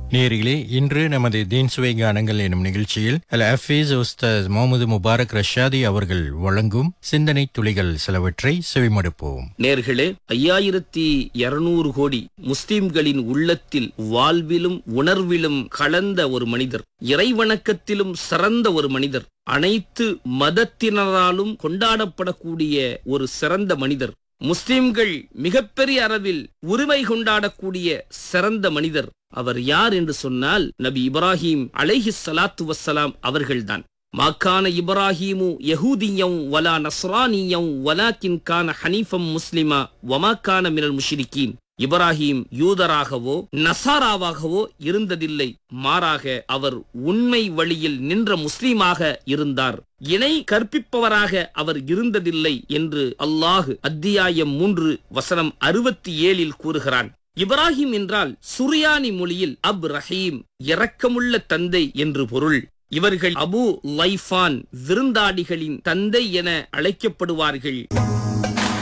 நேரிலே இன்று நமது தீன் சுவை கானங்கள் எனும் நிகழ்ச்சியில் அல் ஹஃபீஸ் உஸ்தாஸ் முகமது முபாரக் ரஷாதி அவர்கள் வழங்கும் சிந்தனை துளிகள் சிலவற்றை செவிமடுப்போம் நேர்களே ஐயாயிரத்தி இருநூறு கோடி முஸ்லிம்களின் உள்ளத்தில் வாழ்விலும் உணர்விலும் கலந்த ஒரு மனிதர் இறைவணக்கத்திலும் சிறந்த ஒரு மனிதர் அனைத்து மதத்தினராலும் கொண்டாடப்படக்கூடிய ஒரு சிறந்த மனிதர் முஸ்லிம்கள் மிகப்பெரிய அளவில் உரிமை கொண்டாடக்கூடிய சிறந்த மனிதர் அவர் யார் என்று சொன்னால் நபி இப்ராஹிம் அலைஹி ஸலாத்து வஸ்ஸலாம் அவர்கள்தான் மாக்கான இப்ராஹிமு யஹூதியம் வலா நஸ்ரானியம் வலாக்கின் கான ஹனீஃபம் முஸ்லிமா வமாக்கான மினல் முஷ்ரிக்கீன் இப்ராஹிம் யூதராகவோ நசாராவாகவோ இருந்ததில்லை மாறாக அவர் உண்மை வழியில் நின்ற முஸ்லீமாக இருந்தார் இணை கற்பிப்பவராக அவர் இருந்ததில்லை என்று அல்லாஹு அத்தியாயம் மூன்று வசனம் அறுபத்தி ஏழில் கூறுகிறான் இப்ராஹிம் என்றால் சுரியானி மொழியில் அப் ரஹீம் இரக்கமுள்ள தந்தை என்று பொருள் இவர்கள் அபு லைஃபான் விருந்தாடிகளின் தந்தை என அழைக்கப்படுவார்கள்